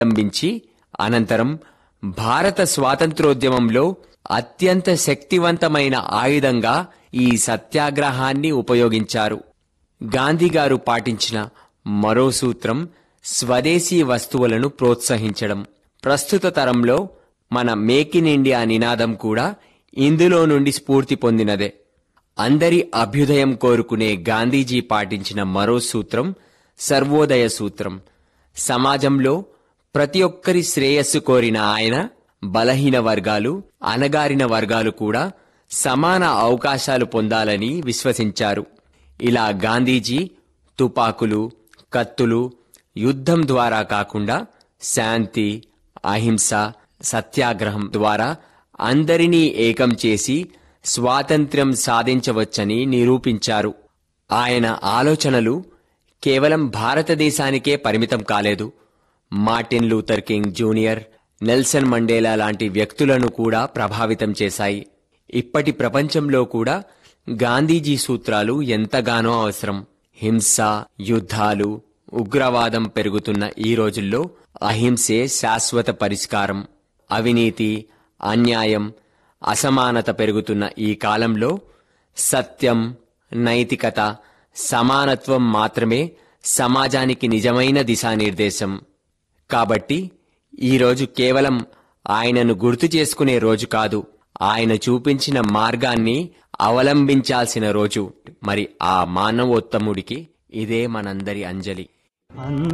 అవలంబించి అనంతరం భారత స్వాతంత్రోద్యమంలో అత్యంత శక్తివంతమైన ఆయుధంగా ఈ సత్యాగ్రహాన్ని ఉపయోగించారు గాంధీగారు పాటించిన మరో సూత్రం స్వదేశీ వస్తువులను ప్రోత్సహించడం ప్రస్తుత తరంలో మన మేక్ ఇన్ ఇండియా నినాదం కూడా ఇందులో నుండి స్ఫూర్తి పొందినదే అందరి అభ్యుదయం కోరుకునే గాంధీజీ పాటించిన మరో సూత్రం సర్వోదయ సూత్రం సమాజంలో ప్రతి ఒక్కరి శ్రేయస్సు కోరిన ఆయన బలహీన వర్గాలు అణగారిన వర్గాలు కూడా సమాన అవకాశాలు పొందాలని విశ్వసించారు ఇలా గాంధీజీ తుపాకులు కత్తులు యుద్ధం ద్వారా కాకుండా శాంతి అహింస సత్యాగ్రహం ద్వారా అందరినీ ఏకం చేసి స్వాతంత్ర్యం సాధించవచ్చని నిరూపించారు ఆయన ఆలోచనలు కేవలం భారతదేశానికే పరిమితం కాలేదు Martin Luther King junior Nelson Mandela లాంటి వ్యక్తులను కూడా ప్రభావితం చేశాయి ఇప్పటి ప్రపంచంలో కూడా గాంధీజీ సూత్రాలు ఎంతగానో అవసరం హింస యుద్ధాలు ఉగ్రవాదం పెరుగుతున్న ఈ రోజుల్లో అహింసే శాశ్వత పరిష్కారం అవినీతి అన్యాయం అసమానత పెరుగుతున్న ఈ కాలంలో సత్యం నైతికత సమానత్వం మాత్రమే సమాజానికి నిజమైన దిశానిర్దేశం కాబట్టి ఈరోజు కేవలం ఆయనను గుర్తు చేసుకునే రోజు కాదు ఆయన చూపించిన మార్గాన్ని అవలంబించాల్సిన రోజు మరి ఆ మానవోత్తముడికి ఇదే మనందరి అంజలి